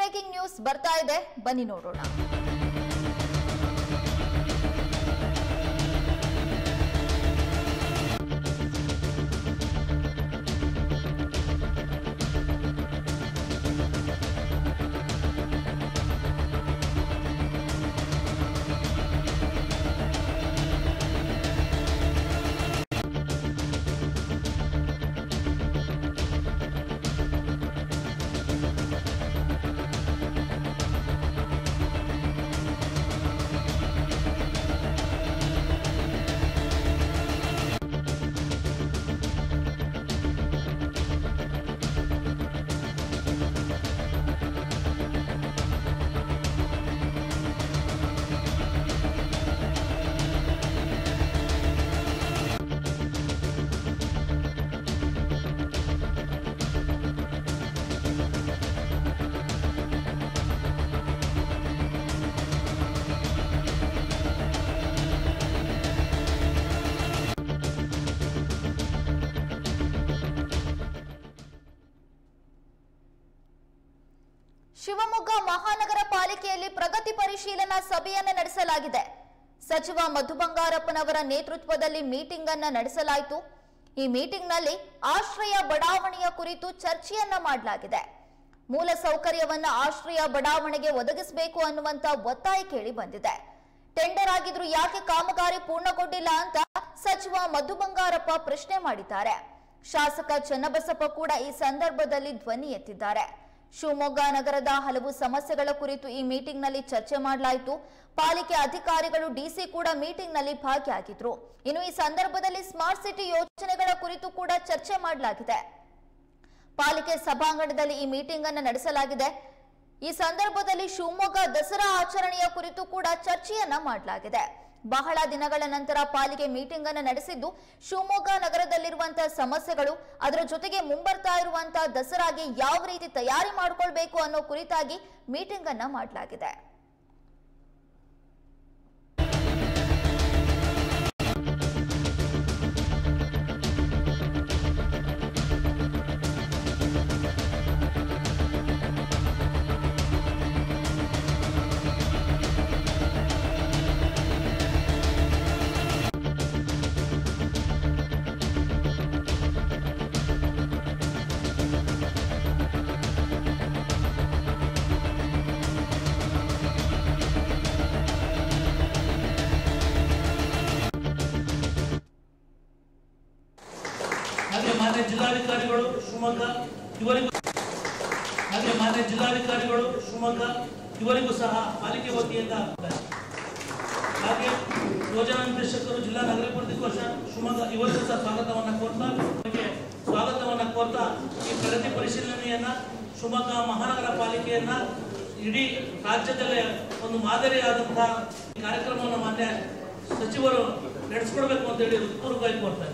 breaking news ಬರ್ತಾ ಇದೆ ಬನ್ನಿ ನೋಡೋಣ ಶಿವಮೊಗ್ಗ ಮಹಾನಗರ ಪಾಲಿಕೆಯಲ್ಲಿ ಪ್ರಗತಿ ಪರಿಶೀಲನಾ ಸಭೆಯನ್ನ ನಡೆಸಲಾಗಿದೆ ಸಚಿವ ಮಧು ಬಂಗಾರಪ್ಪನವರ ನೇತೃತ್ವದಲ್ಲಿ ಮೀಟಿಂಗ್ ಅನ್ನ ನಡೆಸಲಾಯಿತು ಈ ಮೀಟಿಂಗ್ನಲ್ಲಿ ಆಶ್ರಯ ಬಡಾವಣೆಯ ಕುರಿತು ಚರ್ಚೆಯನ್ನ ಮಾಡಲಾಗಿದೆ ಮೂಲ ಸೌಕರ್ಯವನ್ನ ಆಶ್ರಯ ಬಡಾವಣೆಗೆ ಒದಗಿಸಬೇಕು ಅನ್ನುವಂತ ಒತ್ತಾಯ ಕೇಳಿ ಬಂದಿದೆ ಟೆಂಡರ್ ಆಗಿದ್ರು ಯಾಕೆ ಕಾಮಗಾರಿ ಪೂರ್ಣಗೊಂಡಿಲ್ಲ ಅಂತ ಸಚಿವ ಮಧು ಬಂಗಾರಪ್ಪ ಪ್ರಶ್ನೆ ಮಾಡಿದ್ದಾರೆ ಶಾಸಕ ಚನ್ನಬಸಪ್ಪ ಕೂಡ ಈ ಸಂದರ್ಭದಲ್ಲಿ ಧ್ವನಿ ಎತ್ತಿದ್ದಾರೆ ಶಿವಮೊಗ್ಗ ನಗರದ ಹಲವು ಸಮಸ್ಯೆಗಳ ಕುರಿತು ಈ ಮೀಟಿಂಗ್ನಲ್ಲಿ ಚರ್ಚೆ ಮಾಡಲಾಯಿತು ಪಾಲಿಕೆ ಅಧಿಕಾರಿಗಳು ಡಿಸಿ ಕೂಡ ಮೀಟಿಂಗ್ನಲ್ಲಿ ಭಾಗಿಯಾಗಿದ್ರು ಇನ್ನು ಈ ಸಂದರ್ಭದಲ್ಲಿ ಸ್ಮಾರ್ಟ್ ಸಿಟಿ ಯೋಜನೆಗಳ ಕುರಿತು ಕೂಡ ಚರ್ಚೆ ಮಾಡಲಾಗಿದೆ ಪಾಲಿಕೆ ಸಭಾಂಗಣದಲ್ಲಿ ಈ ಮೀಟಿಂಗ್ ಅನ್ನು ನಡೆಸಲಾಗಿದೆ ಈ ಸಂದರ್ಭದಲ್ಲಿ ಶಿವಮೊಗ್ಗ ದಸರಾ ಆಚರಣೆಯ ಕುರಿತು ಕೂಡ ಚರ್ಚೆಯನ್ನ ಮಾಡಲಾಗಿದೆ ಬಹಳ ದಿನಗಳ ನಂತರ ಪಾಲಿಕೆ ಮೀಟಿಂಗ್ ಅನ್ನು ನಡೆಸಿದ್ದು ಶಿವಮೊಗ್ಗ ನಗರದಲ್ಲಿರುವಂತಹ ಸಮಸ್ಯೆಗಳು ಅದರ ಜೊತೆಗೆ ಮುಂಬರ್ತಾ ಇರುವಂತಹ ದಸರಾಗೆ ಯಾವ ರೀತಿ ತಯಾರಿ ಮಾಡಿಕೊಳ್ಬೇಕು ಅನ್ನೋ ಕುರಿತಾಗಿ ಮೀಟಿಂಗ್ ಅನ್ನ ಮಾಡಲಾಗಿದೆ ಹಾಗೆ ಮಾನ್ಯ ಜಿಲ್ಲಾಧಿಕಾರಿಗಳು ಶಿವಮೊಗ್ಗ ಇವರಿಗೂ ಹಾಗೆ ಮಾನ್ಯ ಜಿಲ್ಲಾಧಿಕಾರಿಗಳು ಶಿವಮೊಗ್ಗ ಇವರಿಗೂ ಸಹ ಪಾಲಿಕೆ ವತಿಯಿಂದ ಹಾಗೆ ಯೋಜನಾ ನಿರ್ದೇಶಕರು ಜಿಲ್ಲಾ ನಗರಾಭಿವೃದ್ಧಿ ಕೋಶ ಶಿವಮೊಗ್ಗ ಇವರಿಗೂ ಸಹ ಸ್ವಾಗತವನ್ನ ಕೋರ್ತಾ ಅವರಿಗೆ ಸ್ವಾಗತವನ್ನ ಕೋರ್ತಾ ಈ ಪ್ರಗತಿ ಪರಿಶೀಲನೆಯನ್ನ ಶಿವಮೊಗ್ಗ ಮಹಾನಗರ ಪಾಲಿಕೆಯನ್ನ ಇಡೀ ರಾಜ್ಯದಲ್ಲೇ ಒಂದು ಮಾದರಿಯಾದಂತಹ ಈ ಕಾರ್ಯಕ್ರಮವನ್ನು ಮಾನ್ಯ ಸಚಿವರು ನಡೆಸ್ಕೊಡ್ಬೇಕು ಅಂತ ಹೇಳಿ ಹೃತ್ಪೂರ್ವಕವಾಗಿ ಕೋರ್ತಾರೆ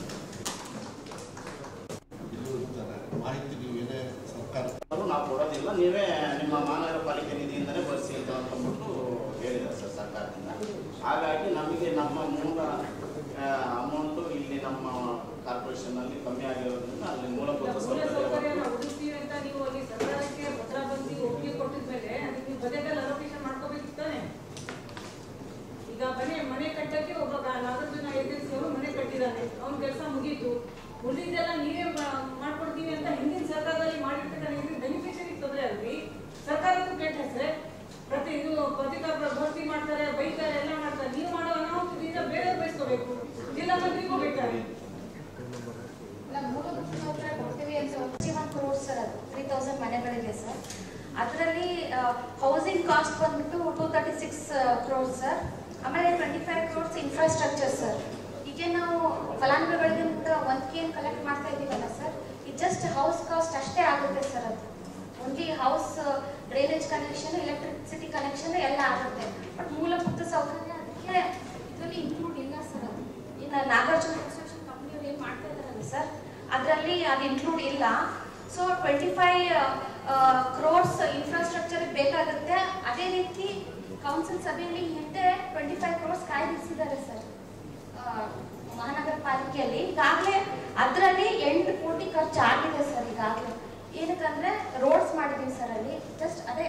ಮಾಹಿತಿ ನೀವು ಏನೇ ಸರ್ಕಾರ ಅವರು ನಾವು ಕೊಡೋದಿಲ್ಲ ನೀವೇ ನಿಮ್ಮ ಮಹಾನಗರ ಪಾಲಿಕೆ ನಿಧಿಯಿಂದಲೇ ಬಳಸಿ ಅಂತ ಅಂದ್ಬಿಟ್ಟು ಹೇಳಿದ್ದಾರೆ ಸರ್ ಸರ್ಕಾರದಿಂದ ಹಾಗಾಗಿ ನಮಗೆ ನಮ್ಮ ಮೂಲ ಅಮೌಂಟು ಇಲ್ಲಿ ನಮ್ಮ ಕಾರ್ಪೊರೇಷನ್ನಲ್ಲಿ ಕಮ್ಮಿ ಆಗಿರೋದ್ರಿಂದ ಅಲ್ಲಿ ಮೂಲಭೂತ ಮೂಲಸೌಕರ್ಯನ ಸೌಕರ್ಯ ಒದಗಿಸ್ತೀವಿ ಅಂತ ನೀವು ಅಲ್ಲಿ ಸರ್ಕಾರಕ್ಕೆ ಪತ್ರ ಬಂದು ಒಪ್ಪಿಗೆ ಕೊಟ್ಟಿದ್ಮೇಲೆ ಅದಕ್ಕೆ ನೀವು ಬಜೆಟಲ್ಲಿ ಅಲೋಕೇಶನ್ ಮಾಡ್ಕೋಬೇಕಿತ್ತು ತಾನೆ ಈಗ ಮನೆ ಮನೆ ಕಟ್ಟಕ್ಕೆ ಒಬ್ಬ ಗ- ನಾಗಾರ್ಜುನ ಏಜೆನ್ಸಿ ಅವರು ಮನೆ ಕಟ್ಟಿದ್ದಾನೆ ಅವ್ನ ಕೆಲಸ ಮುಗೀತು ಉಳಿದಿದ್ದೆಲ್ಲ ನೀವೇ ಮಾ- ಮಾಡ್ಕೊಡ್ತೀವಿ ಅಂತ ಹಿಂದಿನ ಸರ್ಕಾರದಲ್ಲಿ ಮಾಡಿರ್ತಕ್ಕಂಥ ಬೆನಿಫಿಷರಿ ತೊಂದರೆ ಅಲ್ರಿ ಸರ್ಕಾರಕ್ಕೂ ಕೆಟ್ಟ ಹೆಸರೇ ಪ್ರತಿ ಇದು ಪತ್ರಿಕಾ ಪ್ರ- ಭರ್ತಿ ಮಾಡ್ತಾರೆ ಬೈತಾರೆ ಎಲ್ಲ ಮಾಡ್ತಾರೆ ನೀವು ಮಾಡೋ ಅನಾಹುತದಿಂದ ಬೇರೆ ಬಯಸ್ಕೋಬೇಕು ಜಿಲ್ಲಾ ಮಂತ್ರಿಗೂ ಬೇಕಾದ್ರೆ ನಾವು ಮೂಲಭೂತ ಸೌಕರ್ಯ ಕೊಡ್ತೀವಿ ಅಂತ ಫಿಫ್ಟಿ ಒನ್ ಕ್ರೋರ್ಸ್ ಸರ್ ಅದು ತ್ರೀ ತೌಸಂಡ್ ಮನೆಗಳಿಗೆ ಸರ್ ಅದರಲ್ಲಿ ಹೌಸಿಂಗ್ ಕಾಸ್ಟ್ ಬಂದ್ಬಿಟ್ಟು two thirty six crores sir ಆಮೇಲೆ twenty five crores infrastructure sir ಈಗ ನಾವು ಫಲಾನುಭವಿಗಳಿಂದ ಒಂದು ಏನು ಕಲೆಕ್ಟ್ ಮಾಡ್ತಾ ಇದ್ದೀವಲ್ಲ ಸರ್ ಇದು ಜಸ್ಟ್ ಹೌಸ್ ಕಾಸ್ಟ್ ಅಷ್ಟೇ ಆಗುತ್ತೆ ಸರ್ ಅದು only house drainage connection electricity connection ಎಲ್ಲ ಆಗುತ್ತೆ ಬಟ್ ಮೂಲಭೂತ ಸೌಕರ್ಯ ಅದಕ್ಕೆ ಇದರಲ್ಲಿ ಇನ್ಕ್ಲೂಡ್ ಇಲ್ಲ ಸರ್ ಅದು ಇನ್ನು ನಾಗಾರ್ಜುನ ಕನ್ಸ್ಟ್ರಕ್ಷನ್ ಕಂಪ್ನಿಯವ್ರು ಏನು ಮಾಡ್ತಾ ಇದ್ದಾರಲ್ಲ ಸರ್ ಅದರಲ್ಲಿ ಅದು ಇನ್ಕ್ಲೂಡ್ ಇಲ್ಲ so twenty five crores infrastructure ಬೇಕಾಗುತ್ತೆ ಅದೇ ರೀತಿ ಕೌನ್ಸಿಲ್ ಸಭೆಯಲ್ಲಿ ಹಿಂದೆ ಟ್ವೆಂಟಿ ಫೈವ್ ಕ್ರೋರ್ಸ್ ಕಾಯ್ದಿರಿಸಿದ್ದಾರೆ ಸರ್ ಮಹಾನಗರ ಪಾಲಿಕೆಯಲ್ಲಿ ಈಗಾಗಲೇ ಅದರಲ್ಲಿ ಎಂಟು ಕೋಟಿ ಖರ್ಚು ಆಗಿದೆ ಸರ್ ಈಗಾಗಲೇ ಏನಕ್ಕಂದ್ರೆ ರೋಡ್ಸ್ ಮಾಡಿದೀವಿ ಸರ್ ಅಲ್ಲಿ ಜಸ್ಟ್ ಅದೇ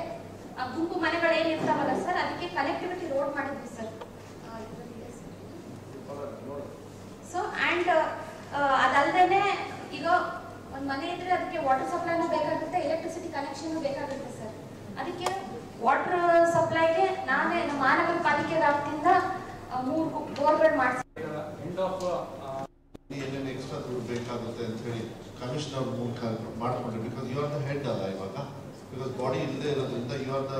ಏನಿರ್ತಾವಲ್ಲ ಸರ್ ಅದಕ್ಕೆ ಕನೆಕ್ಟಿವಿಟಿ ರೋಡ್ ಮಾಡಿದ್ವಿ ಸರ್ ಸೊ ಆ್ಯಂಡ್ ಅದಲ್ಲದೆ ಈಗ ಒಂದು ಮನೆ ಇದ್ರೆ ಅದಕ್ಕೆ ವಾಟರ್ ಸಪ್ಲೈನು ಬೇಕಾಗುತ್ತೆ ಎಲೆಕ್ಟ್ರಿಸಿಟಿ ಕನೆಕ್ಷನ್ ಬೇಕಾಗುತ್ತೆ ಸರ್ ಅದಕ್ಕೆ ವಾಟರ್ ಸಪ್ಲೈಗೆ ನಾನೇ ನಮ್ಮ ಮಹಾನಗರ ಪಾಲಿಕೆ ವ್ಯಾಪ್ತಿಯಿಂದ ಆ, ಮೂರು ಬೋರ್ವೆಲ್ ಮಾಡಿಸಿ ಏನೇನು ಎಕ್ಸ್ಟ್ರಾ ದುಡ್ಡು ಬೇಕಾಗುತ್ತೆ ಅಂತ ಹೇಳಿ ಕಮಿಷನರ್ ಮೂಲಕ ಮಾಡ್ಕೊಂಡ್ರೆ because you are the head ಅಲ್ಲ ಇವಾಗ ಬಿಕಾಸ್ ಬಾಡಿ ಇಲ್ಲದೆ ಇರೋದ್ರಿಂದ ಯು ಆರ್ ದ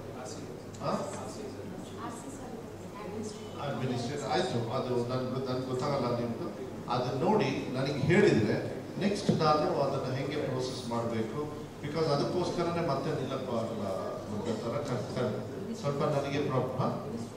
ಅಡ್ಮಿನಿಸ್ಟ್ರೇಟರ್ ಆಯ್ತು ಅದು ನನ್ಗೆ ನನ್ಗೆ ಗೊತ್ತಾಗಲ್ಲ ನಿಮ್ದು ಅದನ್ನ ನೋಡಿ ನನಗೆ ಹೇಳಿದ್ರೆ ನೆಕ್ಸ್ಟ್ ನಾನು ಅದನ್ನು ಹೆಂಗೆ ಪ್ರೋಸೆಸ್ ಮಾಡಬೇಕು ಬಿಕಾಸ್ ಅದಕ್ಕೋಸ್ಕರನೇ ಮತ್ತೆ ನಿಲ್ಲಪ್ಪ ಅಲ್ಲ ಒಂದು ಥರ ಕರ್ತಾರೆ ಸ್ವಲ್ಪ ನನಗೆ ಪ್ರಾಬ್ಲಮ್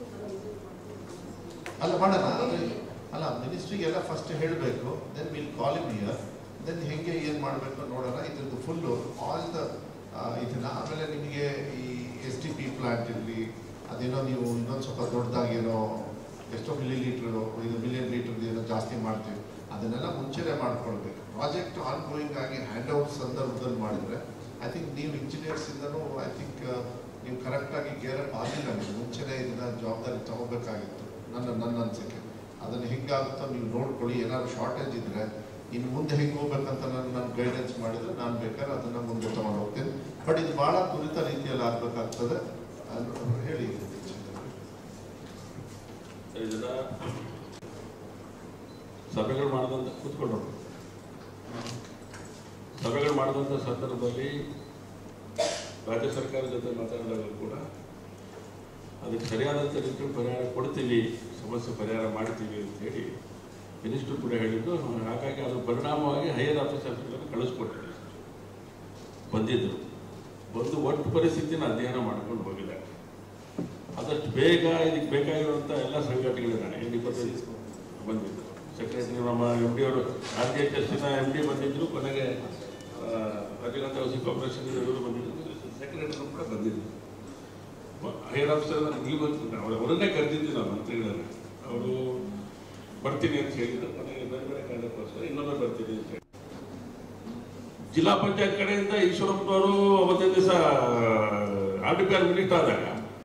ಅಲ್ಲ ಮಾಡೋಣ ಅದು ಅಲ್ಲ ಮಿನಿಸ್ಟ್ರಿಗೆಲ್ಲ ಫಸ್ಟ್ ಹೇಳಬೇಕು then will call him here then ಹೆಂಗೆ ಏನು ಮಾಡಬೇಕು ನೋಡೋಣ ಇದ್ರದ್ದು ಫುಲ್ಲು ಆಲ್ ದ ಇದನ್ನ ಆಮೇಲೆ ನಿಮಗೆ ಈ ಎಸ್ ಟಿ ಪಿ ಪ್ಲಾಂಟ್ ಇರಲಿ ಅದೇನೋ ನೀವು ಇನ್ನೊಂದು ಸ್ವಲ್ಪ ದೊಡ್ಡದಾಗಿ ಏನೋ ಎಷ್ಟೋ ಮಿಲಿ ಲೀಟ್ರು ಇದು ಮಿಲಿಯನ್ ಲೀಟರ್ದು ಏನೋ ಜಾಸ್ತಿ ಮಾಡ್ತೀವಿ ಅದನ್ನೆಲ್ಲ ಮುಂಚೆನೇ ಮಾಡ್ಕೊಳ್ಬೇಕು ಪ್ರಾಜೆಕ್ಟ್ ಆನ್ ಗೋಯಿಂಗ್ ಆಗಿ ಹ್ಯಾಂಡ್ ಔಟ್ ಸಂದರ್ಭದಲ್ಲಿ ಮಾಡಿದರೆ ಐ ಥಿಂಕ್ ನೀವು ಇಂಜಿನಿಯರ್ಸಿಂದನೂ ಐ ಥಿಂಕ್ ನೀವು ಕರೆಕ್ಟಾಗಿ ಗೇರ್ ಅಪ್ ಆಗಿಲ್ಲ ನೀವು ಮುಂಚೆನೇ ಇದನ್ನ ಜವಾಬ್ದಾರಿ ತಗೋಬೇಕಾಗಿತ್ತು ನನ್ನ ನನ್ನ ಅನಿಸಿಕೆ ಅದನ್ನು ಹೆಂಗಾಗುತ್ತೋ ನೀವು ನೋಡ್ಕೊಳ್ಳಿ ಏನಾದ್ರು ಶಾರ್ಟೇಜ್ ಇದ್ರೆ ಇನ್ನು ಮುಂದೆ ಹೆಂಗೆ ಹೋಗ್ಬೇಕಂತ ನಾನು ನಾನು ಗೈಡೆನ್ಸ್ ಮಾಡಿದ್ರೆ ನಾನು ಬೇಕಾದ್ರೆ ಅದನ್ನು ಮುಂದೆ ತಗೊಂಡು ಹೋಗ್ತೀನಿ ಬಟ್ ಇದು ಭಾಳ ತ್ವರಿತ ರೀತಿಯಲ್ಲಿ ಆಗಬೇಕಾಗ್ತದೆ ಅದು ಹೇಳಿ ಇದನ್ನ ಸಭೆಗಳು ಮಾಡಿದಂಥ ಕೂತ್ಕೊಂಡ್ರು ಸಭೆಗಳು ಮಾಡಿದಂಥ ಸಂದರ್ಭದಲ್ಲಿ ರಾಜ್ಯ ಸರ್ಕಾರದ ಜೊತೆ ಮಾತಾಡಿದಾಗ ಕೂಡ ಅದಕ್ಕೆ ಸರಿಯಾದಂಥ ರೀತಿಯಲ್ಲಿ ಪರಿಹಾರ ಕೊಡ್ತೀವಿ ಸಮಸ್ಯೆ ಪರಿಹಾರ ಮಾಡ್ತೀವಿ ಅಂತ ಹೇಳಿ ಮಿನಿಸ್ಟ್ರು ಕೂಡ ಹೇಳಿದ್ದು ಹಾಗಾಗಿ ಅದು ಪರಿಣಾಮವಾಗಿ ಹೈಯರ್ ಆಫೀಸರ್ಸ್ಗಳನ್ನು ಕಳಿಸ್ಕೊಟ್ಟಿದೆ ಬಂದಿದ್ದರು ಬಂದು ಒಟ್ಟು ಪರಿಸ್ಥಿತಿನ ಅಧ್ಯಯನ ಮಾಡ್ಕೊಂಡು ಹೋಗಿದ್ದಾರೆ ಆದಷ್ಟು ಬೇಗ ಇದಕ್ಕೆ ಬೇಕಾಗಿರುವಂಥ ಎಲ್ಲ ಸಂಘಟನೆಗಳಿದ್ದಾನೆ ಏನು ಇಪ್ಪತ್ತೈದು ಬಂದಿದ್ದರು ಸೆಕ್ರೆಟರಿ ನಮ್ಮ ಎಮ್ ಡಿ ಅವರು ಆರ್ ಟಿ ಎಚ್ ಎಸ್ಸಿನ ಎಮ್ ಡಿ ಬಂದಿದ್ದರು ಕೊನೆಗೆ ರಜನಿಕಾಂತ್ ಹೌಸಿಂಗ್ ಕಾರ್ಪೊರೇಷನ್ ಇವರು ಬಂದಿದ್ದರು ಸೆಕ್ರೆಟರಿ ಕೂಡ ಬಂದಿದ್ದರು ಹೈಯರ್ ಆಫೀಸರ್ ನೀವು ಅವ್ರು ಅವರನ್ನೇ ಕರೆದಿದ್ದು ನಾವು ಮಂತ್ರಿಗಳನ್ನ ಅವರು ಬರ್ತೀನಿ ಅಂತ ಹೇಳಿದ್ರು ಕೊನೆಗೆ ಬೇರೆ ಬೇರೆ ಕಾರಣಕ್ಕೋಸ್ಕರ ಇನ್ನೊಮ್ಮೆ ಬರ್ತೀನಿ ಅಂತ ಹೇಳಿ ಜಿಲ್ಲಾ ಪಂಚಾಯತ್ ಕಡೆಯಿಂದ ಈಶ್ವರಪ್ಪನವರು ಅವತ್ತಿನ ದಿವಸ R D P R minute ಆದಾಗ